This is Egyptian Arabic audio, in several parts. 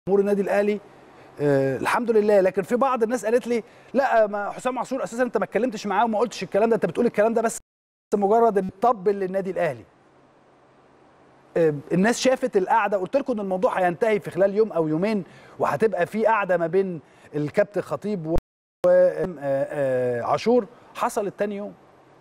جمهور النادي الاهلي آه الحمد لله لكن في بعض الناس قالت لي لا ما حسام عاشور اساسا انت ما اتكلمتش معاه وما قلتش الكلام ده انت بتقول الكلام ده بس مجرد الطبل للنادي الاهلي آه الناس شافت القعده قلت لكم ان الموضوع هينتهي في خلال يوم او يومين وهتبقى في قعده ما بين الكابتن خطيب وعاشور حصلت تاني يوم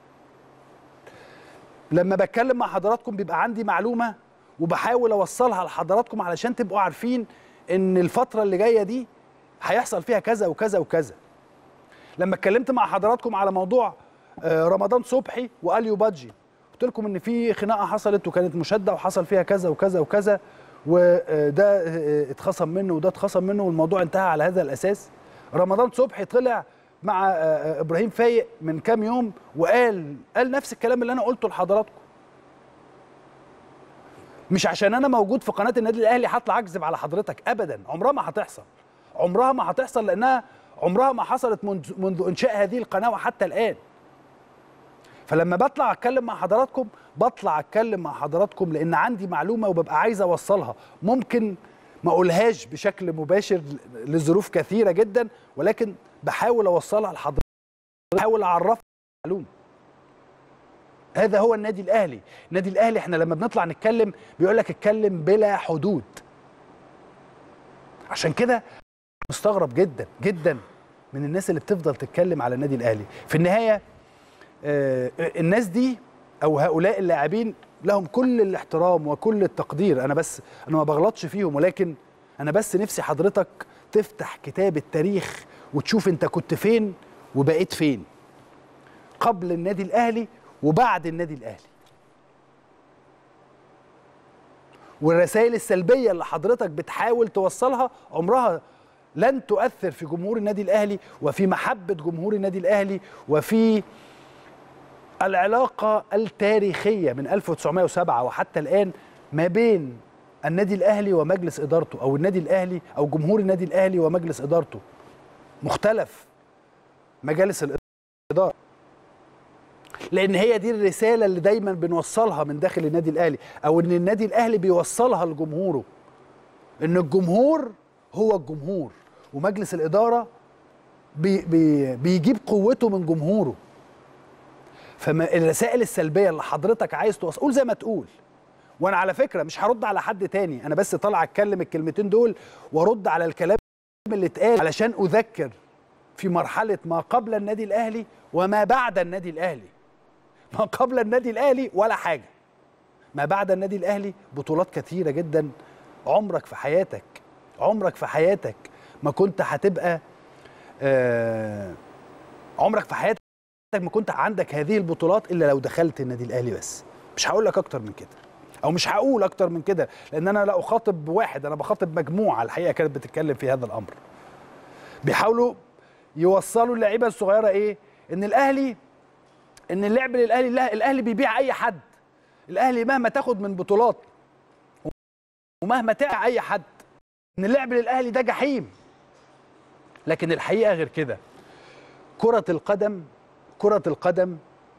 لما بتكلم مع حضراتكم بيبقى عندي معلومه وبحاول اوصلها لحضراتكم علشان تبقوا عارفين ان الفتره اللي جايه دي هيحصل فيها كذا وكذا وكذا لما اتكلمت مع حضراتكم على موضوع رمضان صبحي واليو بادجي قلت لكم ان في خناقه حصلت وكانت مشاده وحصل فيها كذا وكذا وكذا وده اتخصم منه وده اتخصم منه والموضوع انتهى على هذا الاساس رمضان صبحي طلع مع ابراهيم فايق من كام يوم وقال قال نفس الكلام اللي انا قلته لحضراتكم مش عشان انا موجود في قناه النادي الاهلي هطلع اكذب على حضرتك ابدا عمرها ما هتحصل عمرها ما هتحصل لانها عمرها ما حصلت منذ, منذ انشاء هذه القناه وحتى الان فلما بطلع اتكلم مع حضراتكم بطلع اتكلم مع حضراتكم لان عندي معلومه وببقى عايز اوصلها ممكن ما اقولهاش بشكل مباشر لظروف كثيره جدا ولكن بحاول اوصلها لحضرتك بحاول اعرفها معلومه هذا هو النادي الاهلي النادي الاهلي احنا لما بنطلع نتكلم بيقول لك اتكلم بلا حدود عشان كده مستغرب جدا جدا من الناس اللي بتفضل تتكلم على النادي الاهلي في النهايه آه الناس دي او هؤلاء اللاعبين لهم كل الاحترام وكل التقدير انا بس انا ما بغلطش فيهم ولكن انا بس نفسي حضرتك تفتح كتاب التاريخ وتشوف انت كنت فين وبقيت فين قبل النادي الاهلي وبعد النادي الاهلي والرسائل السلبيه اللي حضرتك بتحاول توصلها عمرها لن تؤثر في جمهور النادي الاهلي وفي محبه جمهور النادي الاهلي وفي العلاقه التاريخيه من 1907 وحتى الان ما بين النادي الاهلي ومجلس ادارته او النادي الاهلي او جمهور النادي الاهلي ومجلس ادارته مختلف مجالس الاداره لان هي دي الرساله اللي دايما بنوصلها من داخل النادي الاهلي او ان النادي الاهلي بيوصلها لجمهوره ان الجمهور هو الجمهور ومجلس الاداره بي بي بيجيب قوته من جمهوره فالرسائل السلبيه اللي حضرتك عايز توصل قول زي ما تقول وانا على فكره مش هرد على حد تاني انا بس طالع اتكلم الكلمتين دول وارد على الكلام اللي اتقال علشان اذكر في مرحله ما قبل النادي الاهلي وما بعد النادي الاهلي ما قبل النادي الاهلي ولا حاجه ما بعد النادي الاهلي بطولات كثيره جدا عمرك في حياتك عمرك في حياتك ما كنت هتبقى آه عمرك في حياتك ما كنت عندك هذه البطولات الا لو دخلت النادي الاهلي بس مش هقول لك اكتر من كده او مش هقول اكتر من كده لان انا لا اخاطب واحد انا بخاطب مجموعه الحقيقه كانت بتتكلم في هذا الامر بيحاولوا يوصلوا اللعيبه الصغيره ايه ان الاهلي ان اللعب للاهلي لا الاهلي بيبيع اي حد الاهلي مهما تاخد من بطولات ومهما تعب اي حد ان اللعب للاهلي ده جحيم لكن الحقيقه غير كده كره القدم كره القدم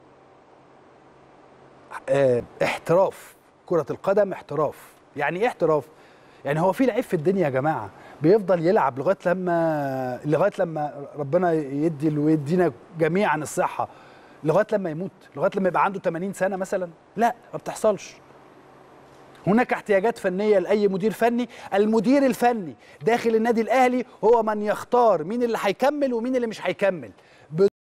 اه احتراف كره القدم احتراف يعني ايه احتراف يعني هو في لعيب في الدنيا يا جماعه بيفضل يلعب لغايه لما لغايه لما ربنا يدي ويدينا جميعا الصحه لغايه لما يموت لغايه لما يبقى عنده 80 سنه مثلا لا ما بتحصلش هناك احتياجات فنيه لاي مدير فني المدير الفني داخل النادي الاهلي هو من يختار مين اللي هيكمل ومين اللي مش هيكمل